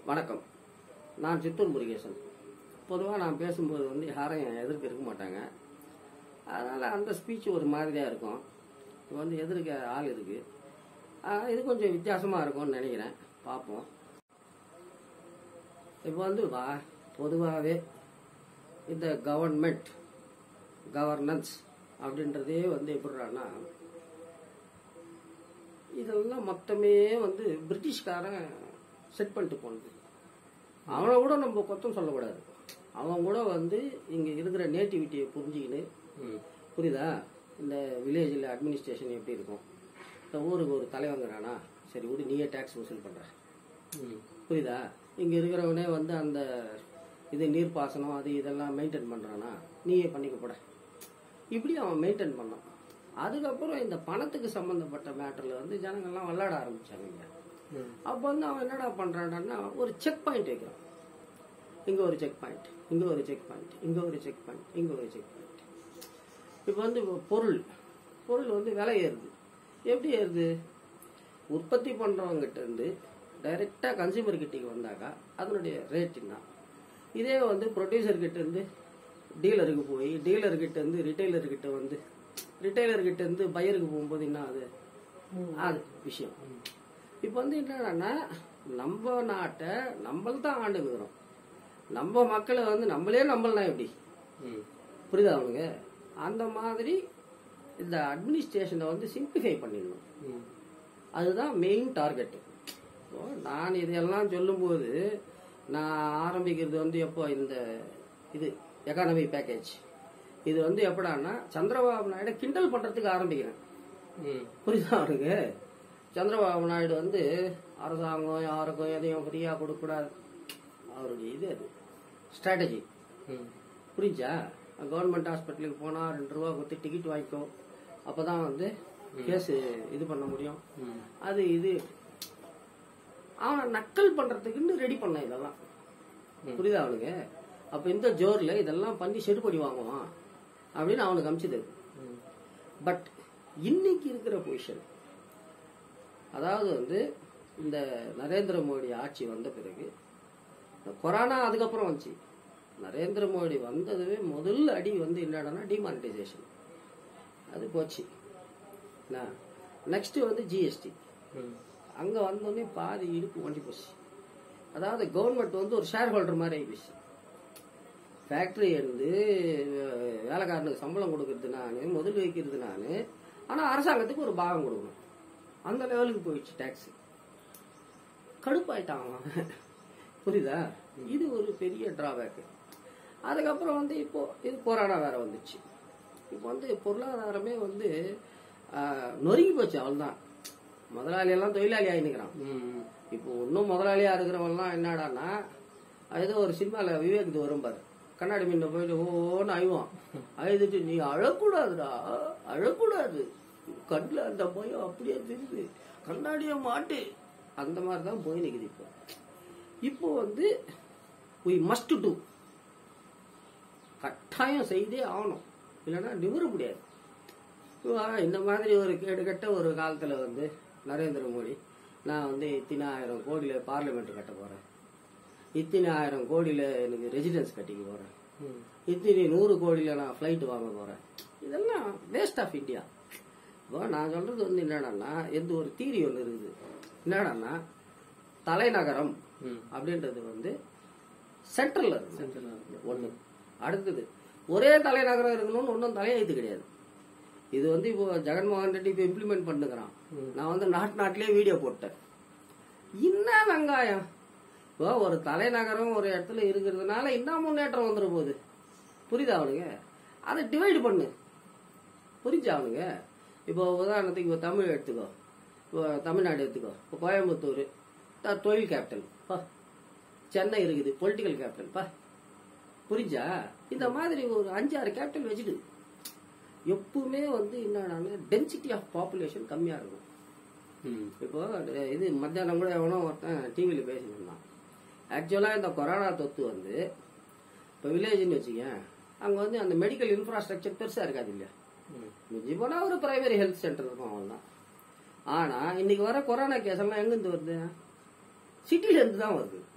வணக்கம் நான் சித்தூர் முருகேசன் பொதுவாக நான் பேசும்போது வந்து யாரும் என் எதிர்க்க இருக்க மாட்டாங்க அதனால் அந்த ஸ்பீச் ஒரு மாதிரியாக இருக்கும் இப்போ வந்து எதிர்க்க ஆள் இருக்கு ஆஹ் இது கொஞ்சம் வித்தியாசமாக இருக்கும்னு நினைக்கிறேன் பார்ப்போம் இப்போ வந்து வா பொதுவாகவே இந்த கவர்மெண்ட் கவர்னன்ஸ் அப்படின்றதே வந்து எப்படிறான்னா இதெல்லாம் மொத்தமே வந்து பிரிட்டிஷ்காரன் செட் பண்ணிட்டு போனது அவனை கூட நம்ம குத்தம் சொல்லக்கூடாது அவன் கூட வந்து இங்க இருக்கிற நேட்டிவிட்டியை புரிஞ்சுக்கின்னு புரியுதா இந்த வில்லேஜில் அட்மினிஸ்ட்ரேஷன் எப்படி இருக்கும் இந்த ஊருக்கு ஒரு தலைவங்கிறானா சரி விடு நீயே டேக்ஸ் வசூல் பண்ற புரியுதா இங்க இருக்கிறவனே வந்து அந்த இது நீர்ப்பாசனம் அது இதெல்லாம் மெயின்டைன் பண்றானா நீயே பண்ணிக்க போட இப்படி அவன் மெயின்டைன் பண்ணான் அதுக்கப்புறம் இந்த பணத்துக்கு சம்பந்தப்பட்ட மேட்டர்ல வந்து ஜனங்கள்லாம் விளையாட ஆரம்பிச்சாங்க இங்க. அப்போ வந்து அவன் என்னடா பண்றான்னா ஒரு செக் பாயிண்ட் வைக்கிறான் இங்க ஒரு செக் பாயிண்ட் இங்க ஒரு செக் பாயிண்ட் இங்க ஒரு செக் பாயிண்ட் இங்க ஒரு செக் பாயிண்ட் இப்போ வந்து பொருள் பொருள் வந்து விலை ஏறுது எப்படி ஏறுது உற்பத்தி பண்றவங்கிட்ட இருந்து டைரக்டா கன்சியூமர் கிட்டக்கு வந்தாக்கா அதனுடைய ரேட் என்ன இதே வந்து ப்ரொடியூசர் கிட்ட இருந்து டீலருக்கு போய் டீலர் கிட்ட இருந்து ரிட்டைலர் கிட்ட வந்து ரிட்டைலர் கிட்ட இருந்து பையருக்கு போகும்போது என்ன அது அது விஷயம் இப்போ வந்து என்னன்னா நம்ம நாட்டை நம்மள தான் ஆண்டுக்கிறோம் நம்ம மக்களை வந்து நம்மளே நம்மளனா எப்படி புரியுதா அவனுங்க அந்த மாதிரி இந்த அட்மினிஸ்ட்ரேஷனை வந்து சிம்பிளிஃபை பண்ணிடணும் அதுதான் மெயின் டார்கெட் நான் இதையெல்லாம் சொல்லும்போது நான் ஆரம்பிக்கிறது வந்து எப்போ இந்த இது எக்கானமி பேக்கேஜ் இது வந்து எப்படான்னா சந்திரபாபு நாயுடு கிண்டல் பண்றதுக்கு ஆரம்பிக்கிறேன் புரியுதா அவனுக்கு சந்திரபாபு நாயுடு வந்து அரசாங்கம் யாருக்கும் எதையும் ஃப்ரீயா கொடுக்கக்கூடாது அவருடைய இது அது ஸ்ட்ராட்டஜி புரிஞ்சா கவர்மெண்ட் ஹாஸ்பிட்டலுக்கு போனா ரெண்டு ரூபா கொடுத்து டிக்கெட் வாங்கிக்கோ அப்பதான் வந்து கேஸ் இது பண்ண முடியும் அது இது அவனை நக்கல் பண்றதுக்குன்னு ரெடி பண்ண இதெல்லாம் புரியுதா அவனுக்கு அப்ப இந்த ஜோர்ல இதெல்லாம் பண்ணி செருப்படி வாங்குவான் அப்படின்னு அவனுக்கு அமிச்சது பட் இன்னைக்கு இருக்கிற பொசிஷன் அதாவது வந்து இந்த நரேந்திர மோடி ஆட்சி வந்த பிறகு இந்த கொரோனா அதுக்கப்புறம் வந்துச்சு நரேந்திர மோடி வந்ததுவே முதல் அடி வந்து என்னடான்னா டிமானிட்டைசேஷன் அது போச்சு நெக்ஸ்ட் வந்து ஜிஎஸ்டி அங்க வந்தோடனே பாதி இடுப்பு ஒண்டி போச்சு அதாவது கவர்மெண்ட் வந்து ஒரு ஷேர் ஹோல்டர் மாதிரி ஆகிப்போச்சு ஃபேக்டரி இருந்து அஹ், வேலைக்காரனுக்கு சம்பளம் கொடுக்கறது நானு முதல் வைக்கிறது நானு ஆனா அரசாங்கத்துக்கு ஒரு பாகம் கொடுக்கணும் அந்த லெவலுக்கு போயிடுச்சு டாக்ஸ் கடுப்பாயிட்டான் அவன் புரியுதா இது ஒரு பெரிய டிராபேக் அதுக்கப்புறம் வந்து இப்போ இது கொரோனா வேற வந்துச்சு இப்போ வந்து பொருளாதாரமே வந்து ஆஹ், நொறுங்கி போச்சு அவள்தான் முதலாளி எல்லாம் தொழிலாளி ஆயினுக்கிறான் இப்போ இன்னும் முதலாளியா இருக்கிறவன்லாம் என்னடான்னா ஏதோ ஒரு சினிமால விவேக் இது வரும் பாரு கண்ணாடி மீன் போயிட்டு ஓன்னு அழுவான் அழுதுட்டு நீ அழக்கூடாதுடா அழக்கூடாது கண்ணுல அந்த பயம் அப்படியே தெரியுது கண்ணாடிய மாட்டு அந்த மாதிரி தான் போய் நிக்குது இப்போ இப்போ வந்து we மஸ்ட் டூ கட்டாயம் செய்தே ஆகணும் இல்லைன்னா நிமிர முடியாது இவா இந்த மாதிரி ஒரு கேடுகட்ட ஒரு காலத்துல வந்து நரேந்திர மோடி நான் வந்து இத்தனை ஆயிரம் கோடியில பார்லிமெண்ட் கட்ட போறேன் இத்தனை ஆயிரம் கோடியில எனக்கு ரெசிடென்ஸ் கட்டிக்க போறேன் இத்தனை நூறு கோடியில நான் ஃபிளைட் வாங்க போறேன் இதெல்லாம் வேஸ்ட் ஆஃப் இந்தியா இப்போ நான் சொல்றது வந்து என்னடான்னா எந்த ஒரு தீரி ஒன்று இருக்குது என்னடான்னா தலைநகரம் அப்படின்றது வந்து சென்ட்ரல்ல இருக்கு ஒண்ணு அடுத்தது ஒரே தலைநகரம் இருக்கணும்னு ஒன்றும் தலையெழுத்து கிடையாது இது வந்து இப்போ ஜெகன்மோகன் ரெட்டி இப்போ இம்ப்ளிமெண்ட் பண்ணுகிறான் நான் வந்து நாட்டு நாட்டிலே வீடியோ போட்டேன் என்ன வெங்காயம் இப்போ ஒரு தலைநகரம் ஒரு இடத்துல இருக்கிறதுனால என்ன முன்னேற்றம் வந்துட போகுது புரியுதா அவனுங்க அதை டிவைடு பண்ணு புரிஞ்சா அவனுங்க இப்போ உதாரணத்துக்கு இப்போ தமிழ் எடுத்துக்கோ இப்போ தமிழ்நாடு எடுத்துக்கோ இப்போ கோயம்புத்தூர் த- தொழில் கேபிட்டல் பா சென்னை இருக்குது பொலிட்டிக்கல் கேபிட்டல் பா புரிஞ்சா இந்த மாதிரி ஒரு அஞ்சாறு கேபிட்டல் வச்சுடு எப்பவுமே வந்து என்னன்னா டென்சிட்டி ஆஃப் பாப்புலேஷன் கம்மியா இருக்கும் இப்போ அஹ், இது மத்தியானம் கூட எவனோ ஒருத்தன் டிவியில் பேசியிருந்தான் ஆக்சுவலா இந்த கொரோனா தொத்து வந்து இப்போ வில்லேஜ்னு வச்சுக்கேன் அங்க வந்து அந்த மெடிக்கல் இன்ஃப்ராஸ்ட்ரக்சர் பெருசா இருக்காது இல்லையா மிஞ்சி போனா ஒரு பிரைமரி ஹெல்த் சென்டர் இருக்கும் அவ்வளவுதான் ஆனா இன்னைக்கு வர கொரோனா கேஸ் எல்லாம் எங்கிருந்து வருது சிட்டில இருந்து தான் வருது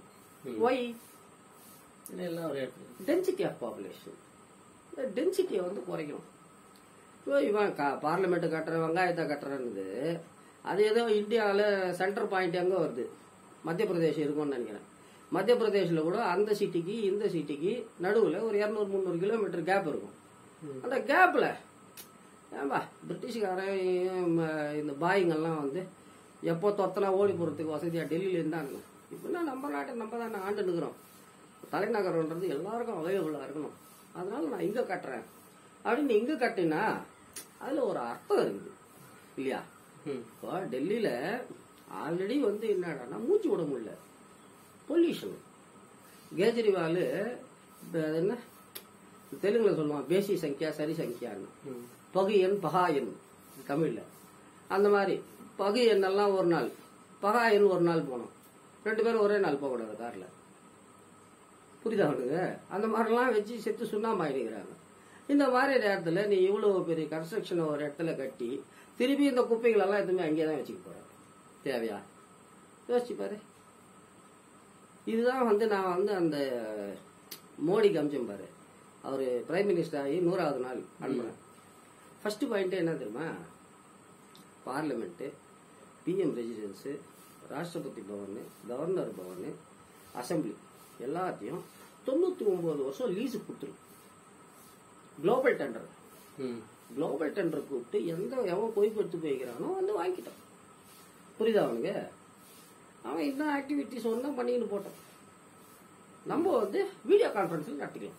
ஒய் ஏன்னா எல்லாம் ஒரே இடத்துல டென்சிட்டி ஆஃப் பாப்புலேஷன் இந்த டென்சிட்டியை வந்து குறைக்கணும் இப்போ இவன் கா பார்லிமெண்ட் கட்டுற வெங்காயத்தை கட்டுறன்னு அது ஏதோ இந்தியாவில் சென்டர் பாயிண்ட் எங்கே வருது மத்திய பிரதேசம் இருக்கும்னு நினைக்கிறேன் மத்திய பிரதேசில் கூட அந்த சிட்டிக்கு இந்த சிட்டிக்கு நடுவில் ஒரு இரநூறு முந்நூறு கிலோமீட்டர் கேப் இருக்கும் அந்த கேப்பில் ஏன்பா பிரிட்டிஷ்காரன் ம, இந்த பாய்ங்கெல்லாம் வந்து எப்போ தொத்தனா ஓடி போகிறதுக்கு வசதியாக டெல்லியில் இருந்தாங்க இப்போனா நம்ம நாட்டை நம்ம தான் ஆண்டு நிற்கிறோம் தலைநகரம்ன்றது எல்லாருக்கும் அவைலபிளாக இருக்கணும் அதனால நான் இங்கே கட்டுறேன் அப்படின்னு இங்கே கட்டினா அதில் ஒரு அர்த்தம் இருக்குது இல்லையா ம். இப்போ டெல்லியில் ஆல்ரெடி வந்து என்னடான்னா மூச்சு விட முடியல பொல்யூஷன் கேஜ்ரிவால் இப்ப அது என்ன தெலுங்குல சொல்லுவான் பேசி சங்கியா சரி சங்கியான்னு ம். பகு எண் பகா எண் தமிழ்ல அந்த மாதிரி பகு எண்ணெல்லாம் ஒரு நாள் பகா எண் ஒரு நாள் போகணும் ரெண்டு பேரும் ஒரே நாள் போகக்கூடாது கார்ல புரியுதா அவனுக்கு அந்த மாதிரிலாம் வச்சு செத்து சுண்ணாம்பாயிடுகிறாங்க இந்த மாதிரி நேரத்துல நீ இவ்வளவு பெரிய கன்ஸ்ட்ரக்ஷன் ஒரு இடத்துல கட்டி திருப்பி இந்த குப்பைகள் எல்லாம் எதுவுமே அங்கேயே தான் வச்சுக்க போற தேவையா யோசிச்சு பாரு இதுதான் வந்து நான் வந்து அந்த மோடிக்கு அமிச்சேன் பாரு அவர் பிரைம் மினிஸ்டர் ஆகி நூறாவது நாள் அனுப்புறேன் ஃபர்ஸ்ட் பாயிண்ட் என்ன தெரியுமா parliament PM residence Rashtrapati Bhavan governor Bhavan assembly எல்லாத்தையும் தொண்ணூத்தி ஒன்பது வருஷம் லீஸு கொடுத்துரு குளோபல் டெண்டர் ம். குளோபல் டெண்டர் கூப்பிட்டு எந்த எவன் பொய்ப்படுத்தி போய்க்கிறானோ வந்து வாங்கிட்டான் புரியுதா அவனுக்கு அவன் இந்த ஆக்டிவிட்டிஸ் ஒன்றும் பண்ணிக்கிட்டு போட்டான் நம்ம வந்து வீடியோ கான்ஃபரன்ஸில் நடத்திக்கலாம்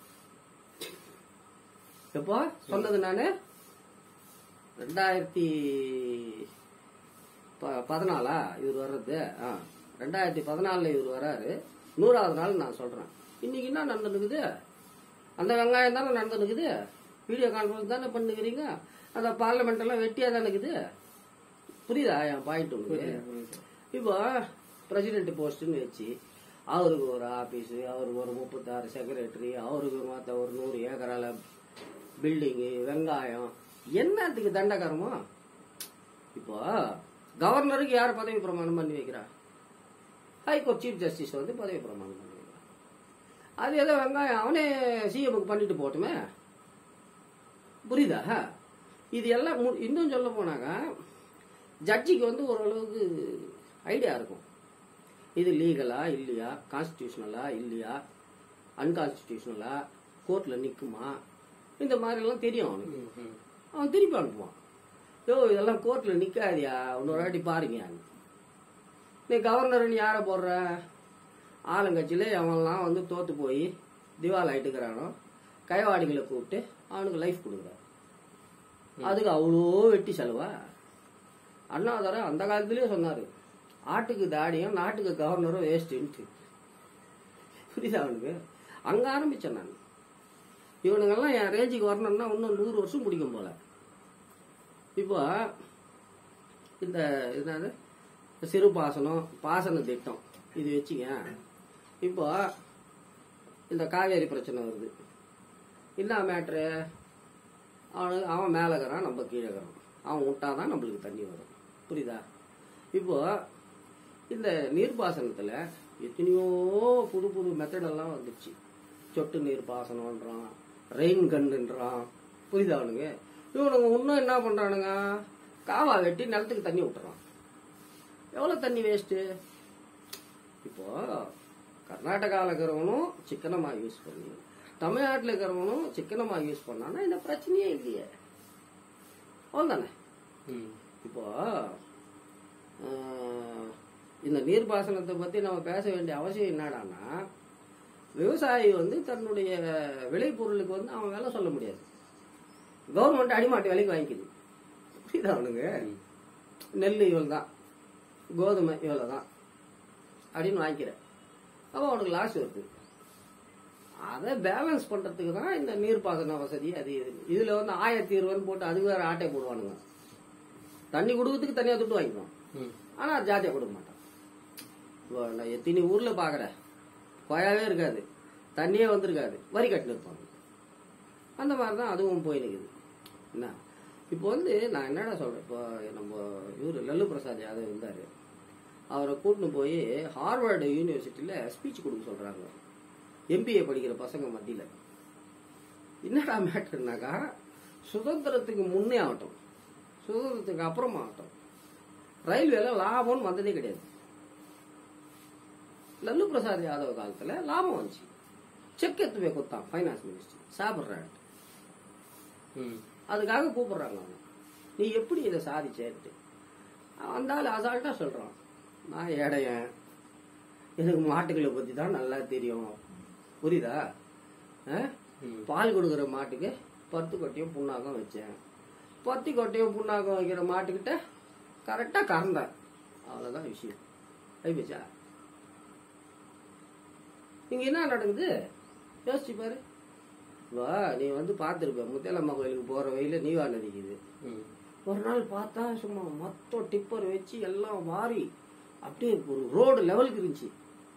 எப்போ சொன்னது நான் ரெண்டாயிரத்தி ப- பதினாலா இவர் வர்றது ஆ ரெண்டாயிரத்தி பதினாலில் இவர் வராரு நூறாவது நாள் நான் சொல்கிறேன் இன்னைக்கு என்ன நடந்துனுக்குது அந்த வெங்காயம் தானே நடந்துனுக்குது வீடியோ கான்ஃபரன்ஸ் தானே பண்ணுகிறீங்க அந்த பார்லிமெண்ட் எல்லாம் வெட்டியாக தானே இருக்குது புரியுதா என் பாயிண்ட் உனக்கு புரியுது, புரியுது. இப்போ பிரசிடென்ட் போஸ்ட்னு வச்சு அவருக்கு ஒரு ஆபீஸ் அவருக்கு ஒரு முப்பத்தாறு செக்ரட்டரி அவருக்கு மற்ற ஒரு நூறு ஏக்கரால பில்டிங்கு வெங்காயம் என்னத்துக்கு தண்டகரமோ இப்போ கவர்னருக்கு யார் பதவி பிரமாணம் பண்ணி வைக்கிறா ஹைகோர்ட் சீஃப் ஜஸ்டிஸ் வந்து பதவி பிரமாணம் பண்ணி வைக்கிறா அது ஏதோ வெங்காயம் அவனே சிஎம்க்கு பண்ணிட்டு போட்டுமே புரியுதா இது எல்லாம் மு- இன்னும் சொல்ல போனாங்க ஜட்ஜிக்கு வந்து ஓரளவுக்கு ஐடியா இருக்கும் இது லீகலா இல்லையா கான்ஸ்டியூஷனலா இல்லையா அன்கான்ஸ்டியூஷனலா கோர்ட்ல நிக்குமா இந்த மாதிரி எல்லாம் தெரியும் அவனுக்கு ம், ம். அவன் திருப்பி அனுப்புவான் யோ இதெல்லாம் கோர்ட்ல நிக்காதியா இன்னொரு வாட்டி பாருங்க நீ கவர்னர் நீ யாரை போடுற ஆளுங்கட்சியில அவன்லாம் வந்து தோத்து போய் திவால் ஆயிட்டுக்கிறானோ கைவாடிகளை கூப்பிட்டு அவனுக்கு லைஃப் கொடுக்குறான் அதுக்கு அவ்வளோ வெட்டி செலவா அண்ணாதர அந்த காலத்திலேயே சொன்னாரு ஆட்டுக்கு தாடியும் நாட்டுக்கு கவர்னரும் வேஸ்ட்டுன்ட்டு புரியுதா அவனுக்கு அங்க ஆரம்பிச்சேன் நான் இவனுங்கெல்லாம் என் ரேஞ்சுக்கு வரணும்னா இன்னும் நூறு வருஷம் பிடிக்கும் போல இப்போ இந்த என்னது சிறு பாசனம் பாசன திட்டம் இது வச்சுங்க இப்போ இந்த காவேரி பிரச்சனை வருது என்ன மேட்ரு அவனு அவன் மேலே இருக்கிறான் நம்ம கீழே இருக்கிறோம் அவன் விட்டாதான் நம்மளுக்கு தண்ணி வரும் புரியுதா இப்போ இந்த நீர்ப்பாசனத்தில் எத்தனையோ புது புது மெத்தடெல்லாம் வந்துச்சு சொட்டு நீர் பாசனம்ன்றான் ரெயின் கன்னுன்றான் புரியுதா அவனுங்க இவனுங்க இன்னும் என்ன பண்றானுங்க காவா வெட்டி நிலத்துக்கு தண்ணி விட்டுறான் எவ்வளவு தண்ணி வேஸ்ட்டு இப்போ கர்நாடகாவில் இருக்கிறவனும் சிக்கனமா யூஸ் பண்ணி தமிழ்நாட்டில் இருக்கிறவனும் சிக்கனமா யூஸ் பண்ணானா இந்த பிரச்சனையே இல்லையே அவ்வளோதானே ம். இப்போ ஆஹ், இந்த நீர்ப்பாசனத்தை பத்தி நம்ம பேச வேண்டிய அவசியம் என்னடான்னா விவசாயி வந்து தன்னுடைய விளைபொருளுக்கு வந்து அவன் விலை சொல்ல முடியாது கவர்மெண்ட் அடிமாட்டு விலைக்கு வாங்கிக்குது புரியுதா அவனுங்க நெல் இவ்வளோ தான் கோதுமை இவ்வளோ தான் அப்படின்னு வாங்கிக்கிறேன் அப்போ அவனுக்கு லாஸ் வருது அதை பேலன்ஸ் பண்றதுக்கு தான் இந்த நீர்ப்பாசன வசதி அது இது இதுல வந்து ஆயிரத்தி இருபதுன்னு போட்டு அதுக்கு வேற ஆட்டை போடுவானுங்க தண்ணி கொடுக்கறதுக்கு தனியா துட்டு வாங்கிக்குவான் ம். ஆனா அது ஜாதியா கொடுக்க மாட்டான் இப்போ நான் எத்தனை ஊர்ல பாக்குறேன் கொயாவே இருக்காது தண்ணியே வந்திருக்காது வரி கட்டினு இருப்பாங்க அந்த மாதிரி தான் அதுவும் போய் நிக்குது என்ன இப்போ வந்து நான் என்னடா சொல்றேன் இப்போ நம்ம இவரு லல்லு பிரசாத் யாதவ் இருந்தாரு அவரை கூட்டின்னு போய் ஹார்வர்டு யூனிவர்சிட்டியில் ஸ்பீச் கொடுக்க சொல்கிறாங்க எம்பிஏ படிக்கிற பசங்க மத்தியில் என்னடா மேட்டர்னாக்கா சுதந்திரத்துக்கு முன்னே ஆகட்டும் சுதந்திரத்துக்கு அப்புறமா ஆகட்டும் ரயில்வேல லாபம்னு வந்ததே கிடையாது லல்லு பிரசாத் யாதவ் காலத்துல லாபம் வந்துச்சு செக் எடுத்து போய் கொடுத்தான் ஃபைனான்ஸ் மினிஸ்டர் சாப்பிட்றான் ம் அதுக்காக கூப்பிடுறாங்க அவனை நீ எப்படி இதை சாதிச்சேன்ட்டு அவன் வந்தாலும் அசால்ட்டா சொல்றான் நான் ஏடையன் எனக்கு மாட்டுகளை பத்தி தான் நல்லா தெரியும் புரியுதா ஆ? ம். பால் கொடுக்குற மாட்டுக்கு பத்து கொட்டையும் புண்ணாக்கம் வச்சேன் பத்து கொட்டையும் புண்ணாக்கம் வைக்கிற மாட்டுக்கிட்ட கரெக்டா கறந்தேன் அவ்வளவுதான் விஷயம் ஐபிச்சா இங்க என்ன நடக்குது யோசிச்சு பாரு வா நீ வந்து பார்த்துருப்ப முத்தியாலம்மா கோயிலுக்கு போற வழியில நீவா நதிக்குது ம் ஒரு நாள் பார்த்தா சும்மா மொத்தம் டிப்பர் வச்சு எல்லாம் மாறி அப்படியே ஒரு ரோடு லெவலுக்கு இருந்துச்சு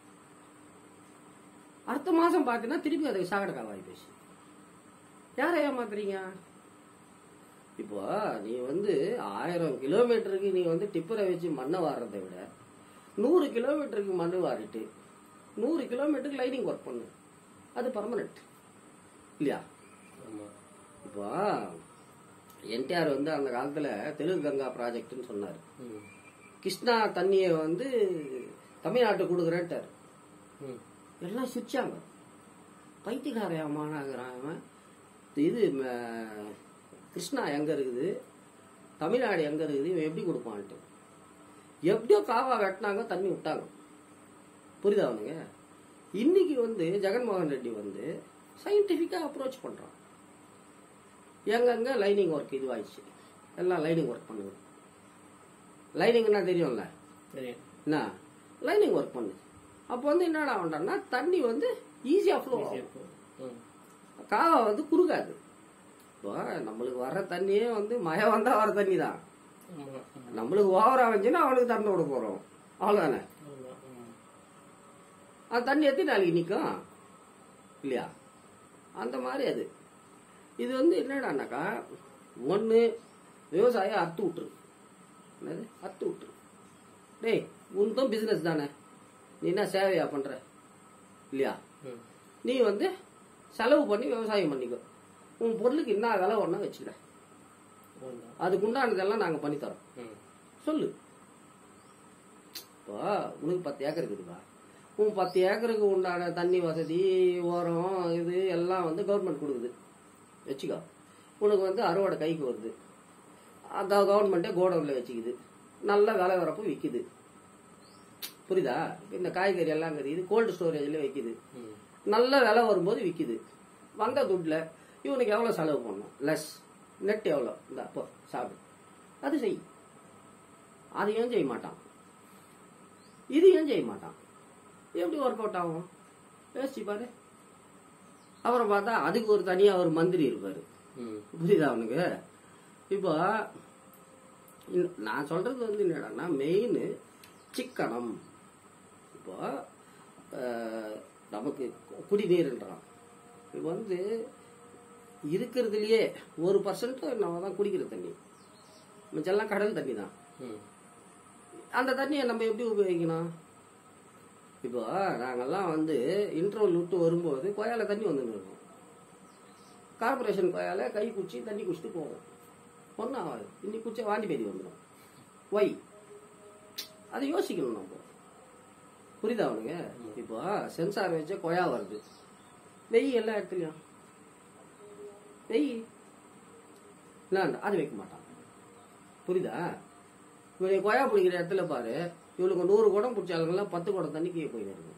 அடுத்த மாசம் பார்த்தீங்கன்னா திருப்பி அதை சாகட காவாய் போச்சு யாரை ஏமாத்துறீங்க இப்போ நீ வந்து ஆயிரம் கிலோமீட்டருக்கு நீ வந்து டிப்பரை வச்சு மண்ணை வாடுறதை விட நூறு கிலோமீட்டருக்கு மண்ணு வாரிட்டு நூறு கிலோமீட்டருக்கு லைனிங் ஒர்க் பண்ணு அது பர்மனெண்ட் இல்லையா ஆமாம் இப்போ என்டிஆர் வந்து அந்த காலத்துல தெலுங்கு கங்கா ப்ராஜெக்ட்னு சொன்னார் ம் கிருஷ்ணா தண்ணியை வந்து தமிழ்நாட்டுக்கு கொடுக்குறேன்ட்டார் ம் எல்லாம் சிரிச்சாங்க பைத்தியக்காரமானாகிறான் அவன் இது ம, கிருஷ்ணா எங்க இருக்குது தமிழ்நாடு எங்க இருக்குது இவன் எப்படி கொடுப்பான்ட்டு எப்படியோ காவா வெட்டினாங்க தண்ணி விட்டாங்க புரியுதா அவனுங்க இன்னைக்கு வந்து ஜெகன்மோகன் ரெட்டி வந்து சயின்டிஃபிக்கா அப்ரோச் பண்றான் எங்கெங்க லைனிங் ஒர்க் இதுவாயிடுச்சு எல்லாம் லைனிங் ஒர்க் பண்ணுது லைனிங்னா தெரியும்ல தெரியும் என்ன லைனிங் ஒர்க் பண்ணு அப்போ வந்து என்னடா ஆகும்டான்னா தண்ணி வந்து ஈஸியா ஃப்ளோ ஈஸியாக போகும் ம் காவா வந்து குறுகாது இப்போ நம்மளுக்கு வர்ற தண்ணியே வந்து மழை வந்தா வர தண்ணி தான் ஆமாம் நம்மளுக்கு ஓவரா வந்துச்சுன்னா அவனுக்கு தண்ணி விட போறோம் அவ்வளவுதானே ஆமாம் ம் அந்த தண்ணி எத்தனை நாளைக்கு நிற்கும் இல்லையா அந்த மாதிரி அது இது வந்து என்னடானாக்கா ஒன்று விவசாயம் அறுத்து விட்டுரு என்னது அறுத்து விட்டுரு டேய் உனக்கும் பிசினஸ் தானே நீ என்ன சேவையா பண்ற இல்லையா ம் நீ வந்து செலவு பண்ணி விவசாயம் பண்ணிக்கோ உன் பொருளுக்கு என்ன விலை ஒன்றா வச்சுக்கிட ஒன்றா அதுக்கு உண்டானதெல்லாம் நாங்கள் பண்ணித்தரோம் ம் சொல்லு இப்போ உனக்கு பத்து ஏக்கர் இருக்குதுப்பா உன் பத்து ஏக்கருக்கு உண்டான தண்ணி வசதி உரம் இது எல்லாம் வந்து கவர்மெண்ட் கொடுக்குது வச்சுக்கோ உனக்கு வந்து அறுவடை கைக்கு வருது அந்த கவர்மெண்ட்டே கோடவுனில் வச்சுக்குது நல்ல விலை வரப்போ விற்கிது புரியுதா இந்த காய்கறி எல்லாம் இருக்குது கோல்டு ஸ்டோரேஜில் வைக்குது ம் நல்ல விலை வரும்போது விற்கிது வந்த துட்டில் இவனுக்கு எவ்வளோ செலவு பண்ணணும் லெஸ் நெட் எவ்வளோ இந்த அப்போ சாப்பிடு அது செய் அது ஏன் செய்ய மாட்டான் இது ஏன் செய்ய மாட்டான் எப்படி ஒர்க் அவுட் ஆகும் யோசிச்சு பாரு அப்புறம் பார்த்தா அதுக்கு ஒரு தனியாக ஒரு மந்திரி இருப்பார் ம் புரியுதா அவனுக்கு இப்போ இந்த- நான் சொல்றது வந்து என்னடான்னா மெயின் சிக்கனம் இப்போ அஹ், நமக்கு குடிநீர்ன்றான் இப்போ வந்து இருக்கிறதுலயே ஒரு பர்சன்ட் நம்ம தான் குடிக்கிற தண்ணி மிச்செல்லாம் கடல் தண்ணி தான் ம் அந்த தண்ணியை நம்ம எப்படி உபயோகிக்கணும் இப்போ நாங்கெல்லாம் வந்து இன்டர்வல் விட்டு வரும்போது கொயால தண்ணி வந்துன்னு இருக்கும் கார்பரேஷன் கொயால கை குச்சி தண்ணி குடிச்சிட்டு போவோம் ஒன்றும் ஆகாது இன்னைக்கு குச்சா வாந்தி பேதி வந்துடும் ஒய் அதை யோசிக்கணும் நம்ம புரியுதா அவனுங்க இப்போ சென்சார் வச்ச கொயா வருது வெய் எல்லா இடத்துலையும் வெய் இல்லை அது வைக்க மாட்டான் புரியுதா இவன் நீ கொயா பிடிக்கிற இடத்துல பாரு இவனுக்கு நூறு குடம் பிடிச்சாலுங்கெல்லாம் பத்து குடம் தண்ணி கீழே போயின்னு இருக்கு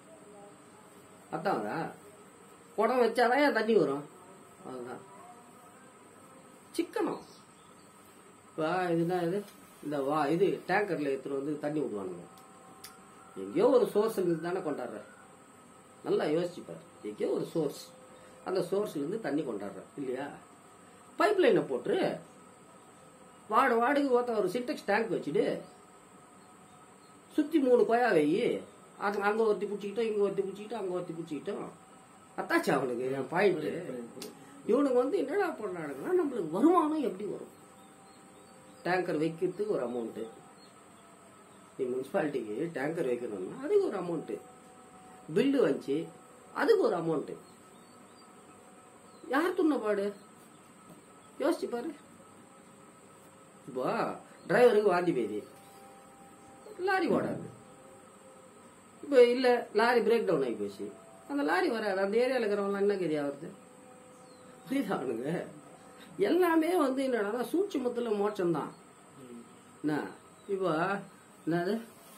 அத்தாவதா குடம் வச்சாதான் ஏன் தண்ணி வரும் அதுதான் சிக்கனம் இப்போ இதுதான் இது இந்த வா இது டேங்கர்ல எடுத்துட்டு வந்து தண்ணி விடுவானுங்க எங்கேயோ ஒரு சோர்ஸ்ல இருந்து தானே கொண்டாடுற நல்லா யோசிச்சுப்பார் எங்கேயோ ஒரு சோர்ஸ் அந்த சோர்ஸ்ல இருந்து தண்ணி கொண்டாடுற இல்லையா பைப் லைனை போட்டு வாடு வாடுக்கு ஒருத்த ஒரு சின்டெக்ஸ் டேங்க் வச்சுடு சுத்தி மூணு கொயா வை அங்க அங்க ஒருத்தி பிடிச்சிக்கிட்டோம் இங்க ஒருத்தி பிடிச்சிக்கிட்டோம் அங்க ஒருத்தி பிடிச்சிக்கிட்டோம் அத்தாச்சு அவனுக்கு என் பாயிண்ட் இவனுக்கு வந்து என்னடா பண்ணானுங்கன்னா நம்மளுக்கு வருமானம் எப்படி வரும் டேங்கர் வைக்கிறதுக்கு ஒரு அமௌண்ட்டு நீ முனிசிபாலிட்டிக்கு டேங்கர் வைக்கணும்னா அதுக்கு ஒரு அமௌண்ட்டு பில்லு வந்துச்சு அதுக்கு ஒரு அமௌண்ட்டு யார் துண்ண பாடு யோசிச்சு பாரு இப்போ டிரைவருக்கு வாந்தி பேதி லாரி ஓடாது இப்போ இல்லை லாரி பிரேக் டவுன் ஆகி போச்சு அந்த லாரி வராது அந்த ஏரியாவில் இருக்கிறவங்களாம் என்ன கதி ஆகுறது புரியுதா அவனுங்க எல்லாமே வந்து என்னடா சூட்சுமத்துல மோட்சம் தான் என்ன இப்போ என்னது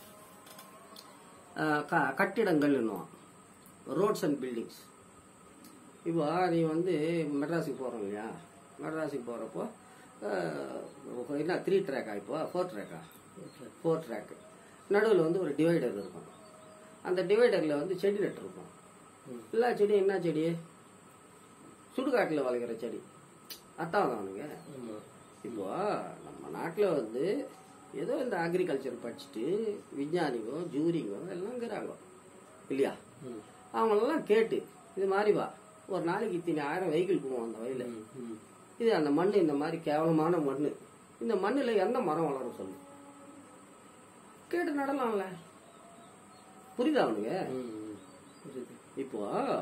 ஆஹ் க- கட்டிடங்கள் என்னும் ரோட்ஸ் அண்ட் பில்டிங்ஸ் இப்போ நீ வந்து மெட்ராஸுக்கு போகிறோம் இல்லையா மெட்ராஸுக்கு போகிறப்போ என்ன த்ரீ ட்ராக்கா இப்போ ஃபோர் ட்ராக்கா ஃபோர் ட்ராக்கு நடுவில் வந்து ஒரு டிவைடர் இருக்கும் அந்த டிவைடரில் வந்து செடி நட்டுருக்கும் எல்லா செடியும் என்ன செடி சுடுகாட்டில் வளர்க்குற செடி அத்தான் அவனுங்க ஆமா இப்போ நம்ம நாட்டில் வந்து ஏதோ இந்த அக்ரிகல்ச்சர் படிச்சுட்டு விஞ்ஞானிகோ ஜூரிங்கோ எல்லாம் இருக்கிறாங்க இல்லையா ம். அவங்களெல்லாம் கேட்டு இது மாதிரி வா ஒரு நாளைக்கு இத்தனை ஆயிரம் வெஹிக்கிள் போவோம் அந்த வயலில் ம், ம். இது அந்த மண் இந்த மாதிரி கேவலமான மண் இந்த மண்ணில் எந்த மரம் வளரும் சொல்லு கேட்டு நடலாம்ல புரியுதா அவனுங்க ம், ம். புரியுது இப்போ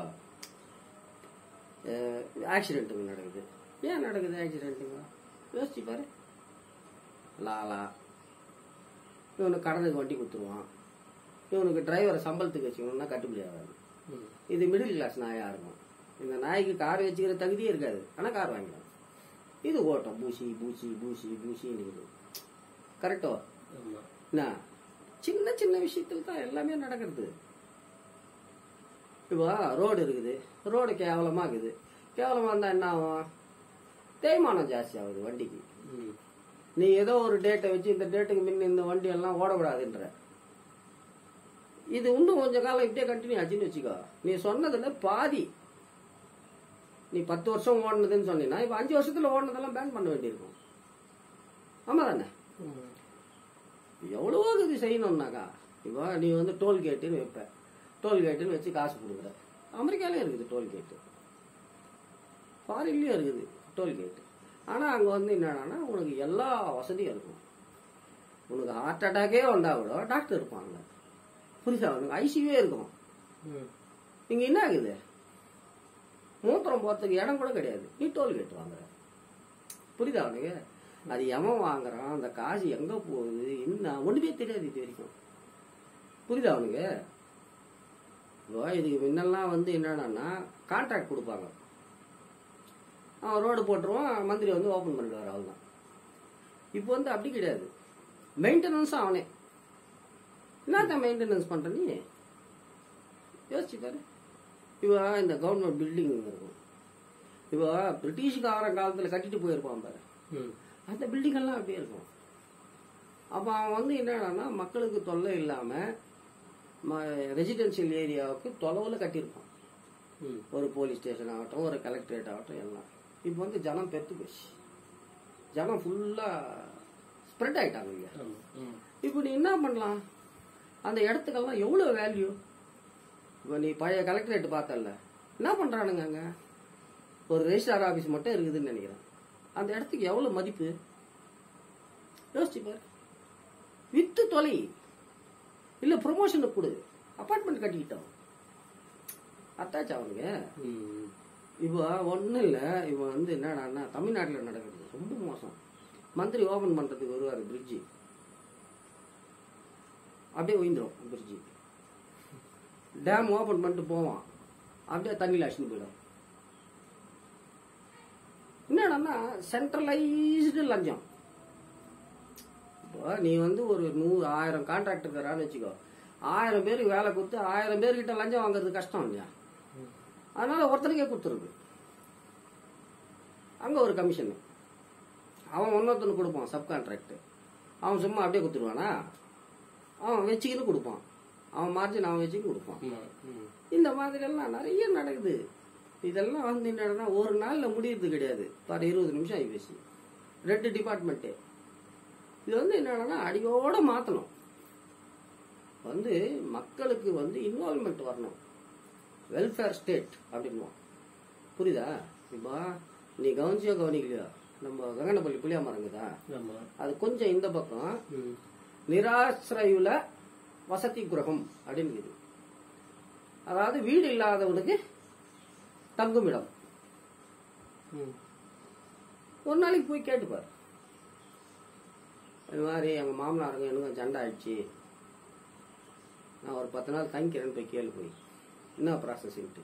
ஆக்சிடென்ட்டுங்க நடக்குது ஏன் நடக்குது ஆக்சிடென்ட்டுங்க யோசிச்சு பாரு லாலா இவனுக்கு கடனுக்கு வண்டி கொடுத்துருவான் இவனுக்கு டிரைவரை சம்பளத்துக்கு வச்சுக்கணும்னா கட்டுப்படி ஆகாது ம். இது மிடில் கிளாஸ் நாயா இருக்கும் இந்த நாய்க்கு கார் வச்சுக்கிற தகுதியே இருக்காது ஆனால் கார் வாங்கிடும் இது ஓட்டம் பூசி பூசி பூசி பூசின்னு இருக்குது கரெக்டோ ஆமா என்ன சின்ன சின்ன விஷயத்துல தான் எல்லாமே நடக்கிறது இப்போ ரோடு இருக்குது ரோடு கேவலமா இருக்குது கேவலமா இருந்தா என்ன ஆகும் தேய்மானம் ஜாஸ்தி ஆகுது வண்டிக்கு ம். நீ ஏதோ ஒரு டேட்டை வச்சு இந்த டேட்டுக்கு முன்ன இந்த வண்டி எல்லாம் ஓடக்கூடாதுன்ற இது இன்னும் கொஞ்ச காலம் இப்படியே கண்டினியூ ஆச்சுன்னு வச்சுக்கோ நீ சொன்னதுல பாதி நீ பத்து வருஷம் ஓடினதுன்னு சொன்னீங்கன்னா இப்ப அஞ்சு வருஷத்துல ஓடினதெல்லாம் பேன் பண்ண வேண்டியிருக்கும் ஆமா தானே ஆமா எவ்வளவோ இது செய்யணும்னாக்கா இப்போ நீ வந்து டோல் கேட்டுன்னு வைப்ப டோல் கேட்டுன்னு வச்சு காசு கொடுக்குற அமெரிக்காலே இருக்குது டோல் கேட்டு ஃபாரின்லயும் இருக்குது டோல் கேட்டு ஆனா அங்க வந்து என்னன்னா உனக்கு எல்லா வசதியும் இருக்கும் உனக்கு ஹார்ட் அட்டாக்கே வந்தா கூட டாக்டர் இருப்பாங்க புரியுதா உனக்கு ஐசியூவே இருக்கும் ம். இங்க என்ன ஆகுது மூத்திரம் போறதுக்கு இடம் கூட கிடையாது நீ டோல் கேட் வாங்குற புரியுதா அவனுக்கு அது எவன் வாங்குறான் அந்த காசு எங்க போகுது என்ன ஒண்ணுமே தெரியாது இது வரைக்கும் புரியுதா அவனுக்கு இப்போ இதுக்கு முன்னெல்லாம் வந்து என்னன்னா கான்ட்ராக்ட் கொடுப்பாங்க அவன் ரோடு போட்டுருவான் மந்திரி வந்து ஓபன் பண்ணிடுவார் அவ்வளோதான் இப்போ வந்து அப்படி கிடையாது மெயின்டெனன்ஸும் அவனே என்னத்தான் மெயின்டெனன்ஸ் பண்ற நீ யோசிச்சு பாரு இப்போ இந்த கவர்மெண்ட் பில்டிங் இருக்கும் இப்போ பிரிட்டிஷ்காரன் காலத்தில் கட்டிட்டு போயிருப்பான் பாரு ம். அந்த பில்டிங் எல்லாம் அப்படியே இருக்கும் அப்போ அவன் வந்து என்னன்னா மக்களுக்கு தொல்லை இல்லாமல் ரெசிடென்ஷியல் ஏரியாவுக்கு தொலைவில் கட்டியிருப்பான் ம். ஒரு போலீஸ் ஸ்டேஷன் ஆகட்டும் ஒரு கலெக்டரேட் ஆகட்டும் எல்லாம் இப்போ வந்து ஜனம் பெருத்து போச்சு ஜனம் ஃபுல்லாக ஸ்ப்ரெட் ஆயிட்டாங்க இல்லையா ஆமா ம். இப்போ நீ என்ன பண்ணலாம் அந்த இடத்துக்கெல்லாம் எவ்வளோ வேல்யூ இப்போ நீ பழைய கலெக்டரேட் பார்த்தல என்ன பண்ணுறானுங்க அங்கே ஒரு ரெஜிஸ்டார் ஆஃபீஸ் மட்டும் இருக்குதுன்னு நினைக்கிறேன் அந்த இடத்துக்கு எவ்வளோ மதிப்பு யோசிச்சு பாரு வித்து தொலை இல்லை ப்ரொமோஷனுக்கு கொடு அப்பார்ட்மெண்ட் கட்டிக்கிட்டோம் அத்தாச்சா அவனுங்க ம். இப்போ ஒன்றும் இல்லை இப்போ வந்து என்னடான்னா தமிழ்நாட்டில் நடக்குது ரொம்ப மோசம் மந்திரி ஓபன் பண்ணுறதுக்கு வருவார் பிரிட்ஜி அப்படியே உயிந்துரும் பிரிட்ஜி டேம் ஓபன் பண்ணிட்டு போவான் அப்படியே தண்ணியில் அடிச்சுன்னு போயிடும் என்னடான்னா சென்ட்ரலைஸ்டு லஞ்சம் இப்போ நீ வந்து ஒரு நூறு ஆயிரம் கான்ட்ராக்ட் இருக்கிறான்னு வச்சுக்கோ ஆயிரம் பேருக்கு வேலை கொடுத்து ஆயிரம் பேர்கிட்ட லஞ்சம் வாங்குறது கஷ்டம் இல்லையா அதனால ஒருத்தனுக்கே கொடுத்துருது அங்க ஒரு கமிஷன் அவன் இன்னொருத்தனுக்கு கொடுப்பான் சப் கான்ட்ராக்ட் அவன் சும்மா அப்படியே கொடுத்துருவானா அவன் வச்சுக்கின்னு கொடுப்பான் அவன் மார்ஜின் அவன் வச்சுக்கின்னு கொடுப்பான் ஆமா ம். இந்த மாதிரி எல்லாம் நிறைய நடக்குது இதெல்லாம் வந்து என்னன்னா ஒரு நாள்ல முடியறது கிடையாது பாரு இருபது நிமிஷம் ஆகிப்போச்சு ரெண்டு டிபார்ட்மெண்ட்டு இது வந்து என்னன்னா அடியோட மாத்தணும் வந்து மக்களுக்கு வந்து இன்வால்மெண்ட் வரணும் வெல்ஃபேர் ஸ்டேட் அப்படின்னுவோம் புரியுதா இப்போ நீ கவனிச்சியோ கவனிக்கலையோ நம்ம கங்கனப்பள்ளி புளியா மரங்குதா ஆமா அது கொஞ்சம் இந்த பக்கம் ம். நிராசிரயுல வசதி கிரகம் அப்படின்னு இருக்குது அதாவது வீடு இல்லாதவனுக்கு தங்குமிடம் ம் ஒரு நாளைக்கு போய் கேட்டுப்பார் இது மாதிரி எங்க மாமனாருங்க எனக்கும் சண்டை ஆயிடுச்சு நான் ஒரு பத்து நாள் தங்கிக்கிறேன்னு போய் கேளு போய் என்ன ப்ராசஸ்ன்ட்டு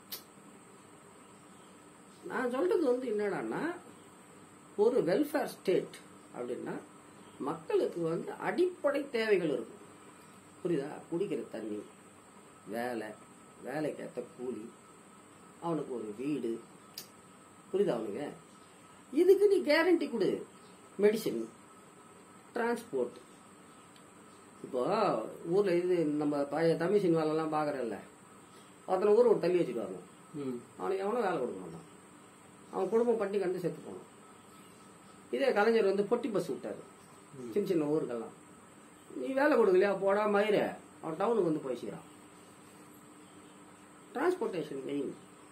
நான் சொல்றது வந்து என்னடான்னா ஒரு வெல்ஃபேர் ஸ்டேட் அப்படின்னா மக்களுக்கு வந்து அடிப்படை தேவைகள் இருக்கும் புரியுதா குடிக்கிற தண்ணி வேலை வேலைக்கேற்ற கூலி அவனுக்கு ஒரு வீடு புரியுதா அவனுக்கு இதுக்கு நீ கேரண்டி கொடு மெடிசின் டிரான்ஸ்போர்ட் இப்போ ஊர்ல இது நம்ம பழைய தமிழ் சினிமாலெல்லாம் பார்க்கறல்ல ஒருத்தனை ஊரை ஒரு தள்ளி வச்சுக்குவாங்க ம் அவனுக்கு எவனும் வேலை கொடுக்க மாட்டான் அவன் குடும்பம் பட்டி கண்டு செத்து போனான் இதே கலைஞர் வந்து பொட்டி பஸ் விட்டாரு சின்ன சின்ன ஊருக்கெல்லாம் நீ வேலை கொடுக்கலையா போடா மயிர அவன் டவுனுக்கு வந்து போய் செய்கிறான் டிரான்ஸ்போர்ட்டேஷன் மெயின்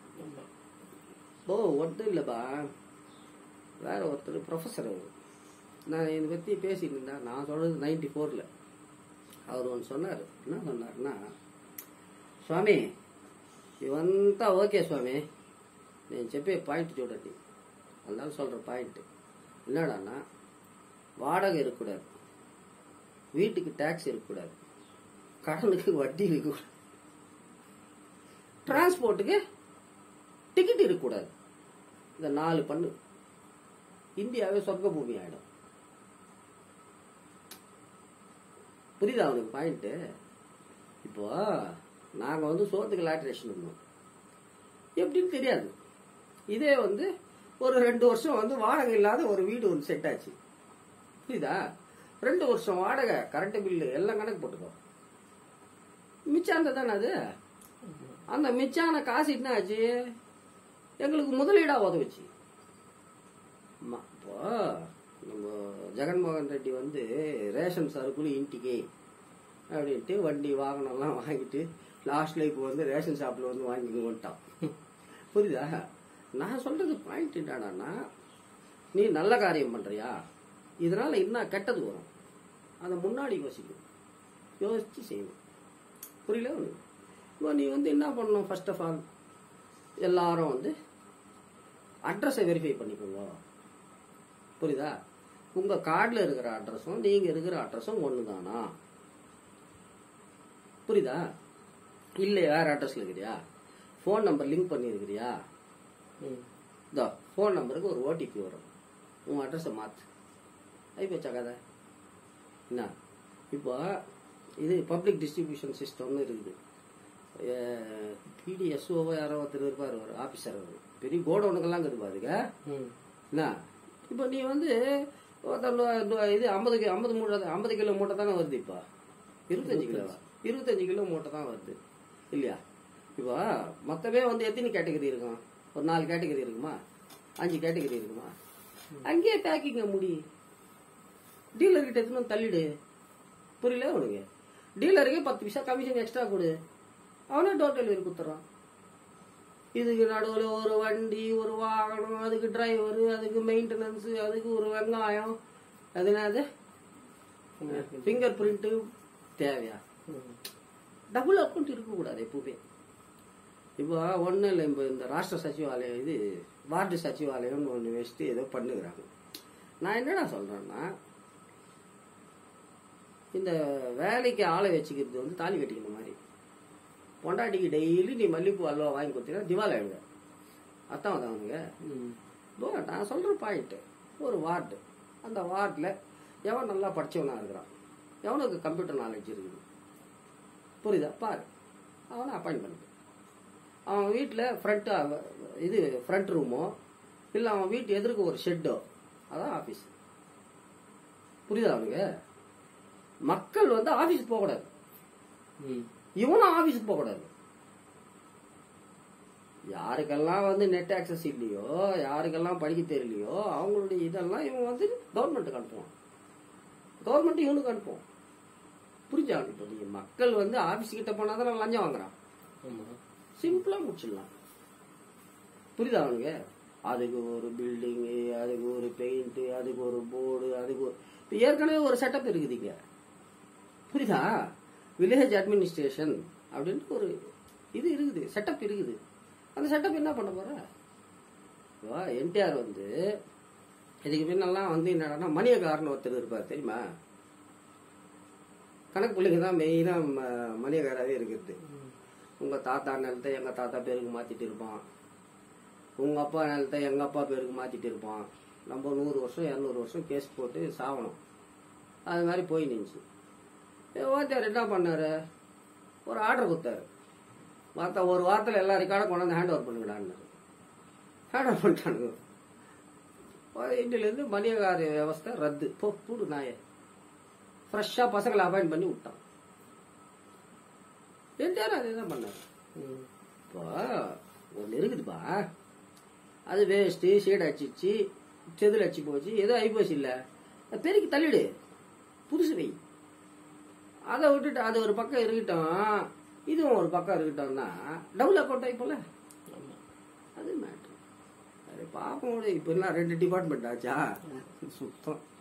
ஓ ஒன்றும் இல்லைப்பா வேற ஒருத்தர் ப்ரொஃபஸர் அவர் நான் இதை பற்றி பேசிட்டு இருந்தேன் நான் சொல்றது நைன்டி ஃபோரில் அவர் ஒன்று சொன்னார் என்ன சொன்னார்னா స్వామి ఇవంతా ఓకే స్వామి నేను చెప్పే పాయింట్ చూడండి அதனால சொல்ற பாயிண்ட் என்னடான்னா வாடகை இருக்கக்கூடாது வீட்டுக்கு டேக்ஸ் இருக்கக்கூடாது கடனுக்கு வட்டி இருக்கக்கூடாது டிரான்ஸ்போர்ட்டுக்கு டிக்கெட் இருக்கக்கூடாது இந்த நாலு பண்ணு இந்தியாவே சொர்க்க பூமி ஆயிடும் புரியுதா அவனுக்கு பாயிண்ட் இப்போ நாங்க வந்து சோத்துக்கு லாட்ரேஷன் இருந்தோம் எப்படின்னு தெரியாது இதே வந்து ஒரு ரெண்டு வருஷம் வந்து வாடகை இல்லாத ஒரு வீடு ஒன்று செட் ஆச்சு புரியுதா ரெண்டு வருஷம் வாடகை கரண்ட் பில்லு எல்லாம் கணக்கு போட்டுக்கோ மிச்சாந்த தானே அது அந்த மிச்சான காசு என்ன ஆச்சு எங்களுக்கு முதலீடா உதவுச்சு ஆமா, இப்போ நம்ம ஜெகன்மோகன் ரெட்டி வந்து ரேஷன் சருக்குలు ఇంటికి அப்படின்ட்டு வண்டி வாகனம்லாம் வாங்கிட்டு லாஸ்ட்ல இப்போ வந்து ரேஷன் ஷாப்ல வந்து வாங்கிக்க வந்துட்டான் புரியுதா நான் சொல்றது பாயிண்ட் என்னடான்னா நீ நல்ல காரியம் பண்றியா இதனால என்ன கெட்டது வரும் அதை முன்னாடி யோசிக்கணும் யோசிச்சு செய்யணும் புரியல உனக்கு இப்போ நீ வந்து என்ன பண்ணணும் ஃபர்ஸ்ட் ஆஃப் ஆல் எல்லாரும் வந்து அட்ரஸை வெரிஃபை பண்ணிக்கோங்க புரியுதா உங்க கார்டில் இருக்கிற அட்ரஸும் நீங்க இருக்கிற அட்ரஸும் ஒன்று தானா புரியுதா இல்லை வேற அட்ரஸ்ல இருக்கிறியா ஃபோன் நம்பர் லிங்க் பண்ணியிருக்கிறியா ம் இதோ ஃபோன் நம்பருக்கு ஒரு ஓடிபி வரும் உன் அட்ரஸை மாற்று ஐப்போச்சா கதை என்ன இப்போ இது பப்ளிக் டிஸ்ட்ரிபியூஷன் சிஸ்டம்னு இருக்குது பிடிஎஸ்ஓ யாரோ ஒருத்தர் இருப்பார் ஒரு ஆஃபீஸர் அவர் பெரிய கோடவுனுக்கெல்லாம் இருக்குது பாருங்க ம் என்ன இப்போ நீ வந்து ஒருத்தன் நூ- நூ- இது ஐம்பது கி- ஐம்பது மூட்டை ஐம்பது கிலோ மூட்டை தானே வருது இப்போ இருபத்தஞ்சு கிலோ இருபத்தஞ்சு கிலோ மூட்டை தான் வருது இல்லையா இப்போ மொத்தமே வந்து எத்தனை கேட்டகரி இருக்கும் ஒரு நாலு கேட்டகரி இருக்குமா அஞ்சு கேட்டகரி இருக்குமா அங்கேயே பேக்கிங்க முடி டீலர் கிட்ட எத்தனை தள்ளிடு புரியல உனக்கு டீலருக்கு பத்து பைசா கமிஷன் எக்ஸ்ட்ரா கொடு அவனே டோர் டெலிவரி கொடுத்துட்றான் இதுக்கு நடுவில் ஒரு வண்டி ஒரு வாகனம் அதுக்கு டிரைவர் அதுக்கு மெயின்டெனன்ஸ் அதுக்கு ஒரு வெங்காயம் அது என்னது ஃபிங்கர் பிரிண்ட் தேவையா ம் டபுள் அக்கௌண்ட் இருக்கக்கூடாது எப்பவுமே இப்போ ஒன்றும் இல்லை இப்போ இந்த ராஷ்டிர சச்சிவாலயம் இது வார்டு சச்சிவாலயம்னு ஒன்று வச்சுட்டு ஏதோ பண்ணுகிறாங்க நான் என்னடா சொல்றேன்னா இந்த வேலைக்கு ஆளை வச்சுக்கிறது வந்து தாலி கட்டிக்கிற மாதிரி பொண்டாட்டிக்கு டெய்லி நீ மல்லிப்பூ அல்வா வாங்கி கொடுத்தீங்கன்னா திவாலி ஆயிடுங்க அர்த்தம் வந்து அவனுங்க ம் இதோ நான் சொல்ற பாயிண்ட் ஒரு வார்டு அந்த வார்டில் எவன் நல்லா படிச்சவனா இருக்கிறான் எவனுக்கு கம்ப்யூட்டர் நாலேஜ் இருக்குது புரியுதா பாரு அவனை அப்பாயிண்ட் பண்ணிட்டு அவன் வீட்டில் ஃப்ரண்ட் இது ஃப்ரண்ட் ரூமோ இல்லை அவன் வீட்டு எதிர்க்க ஒரு ஷெட்டோ அதான் ஆஃபீஸ் புரியுதா அவனுக்கு மக்கள் வந்து ஆஃபீஸ் போகக்கூடாது ம் இவனும் ஆபீஸுக்கு போக கூடாது யாருக்கெல்லாம் வந்து நெட் ஆக்சஸ் இல்லையோ யாருக்கெல்லாம் படிக்க தெரியலையோ அவங்களுடைய இதெல்லாம் இவன் வந்து கவர்மெண்ட்டுக்கு அனுப்புவான் கவர்மெண்ட் இவனுக்கு அனுப்புவோம் புரிஞ்சா இப்போ நீங்க மக்கள் வந்து ஆபீஸ் கிட்ட போனா தான் லஞ்சம் வாங்குறான் ஆமாம் சிம்பிளா முடிச்சிடலாம் புரியுதா அவனுக்கு அதுக்கு ஒரு பில்டிங்கு அதுக்கு ஒரு பெயிண்ட் அதுக்கு ஒரு போர்டு அதுக்கு ஒரு இப்ப ஏற்கனவே ஒரு செட்டப் இருக்குதுங்க புரியுதா வில்லேஜ் அட்மினிஸ்ட்ரேஷன் அப்படின்ட்டு ஒரு இது இருக்குது செட்டப் இருக்குது அந்த செட்டப் என்ன பண்ண போற இப்போ என்டிஆர் வந்து இதுக்கு பின்னெல்லாம் வந்து என்னடா மணியக்காரன் ஒருத்தர் இருப்பார் தெரியுமா கணக்கு பிள்ளைங்க தான் மெயினாக மணியக்காராவே இருக்கிறது உங்க தாத்தா நிலத்தை எங்க தாத்தா பேருக்கு மாத்திட்டு இருப்பான் உங்க அப்பா நிலத்தை எங்க அப்பா பேருக்கு மாத்திட்டு இருப்பான் நம்ம நூறு வருஷம் இரநூறு வருஷம் கேஸ் போட்டு சாவணும் அது மாதிரி போய் நின்றுச்சு வாத்தியார் என்ன பண்ணாரு ஒரு ஆர்டர் கொடுத்தாரு மற்ற ஒரு வாரத்தில் எல்லா ரெக்கார்டும் கொண்டாந்து ஹேண்ட் ஓவர் பண்ணுங்கடான்னு ஹேண்ட் ஓவர் பண்ணிட்டானுங்க இன்றிலேருந்து மணியகார வியவஸ்தை ரத்து போ கூடு நாயே ஃப்ரெஷ்ஷாக பசங்களை அப்பாயிண்ட் பண்ணி விட்டான் என்டிஆர் அதே தான் பண்ணாரு ம். இப்போ ஒன்று இருக்குதுப்பா அது வேஸ்ட்டு ஷேட் அடிச்சிச்சு செதில் அடிச்சு போச்சு ஏதோ ஆகிப்போச்சு இல்லை பெருக்கி தள்ளிடு புதுசு வை அதை விட்டுட்டு அது ஒரு பக்கம் இருக்கட்டும் இதுவும் ஒரு பக்கம் இருக்கட்டும்னா டபுள் அக்கௌண்ட் ஆகிப்போல ஆமா. அது மேட்ரு சரி பாப்போம் விடு. இப்ப எல்லாம் ரெண்டு டிபார்ட்மெண்ட் ஆச்சா சுத்தம்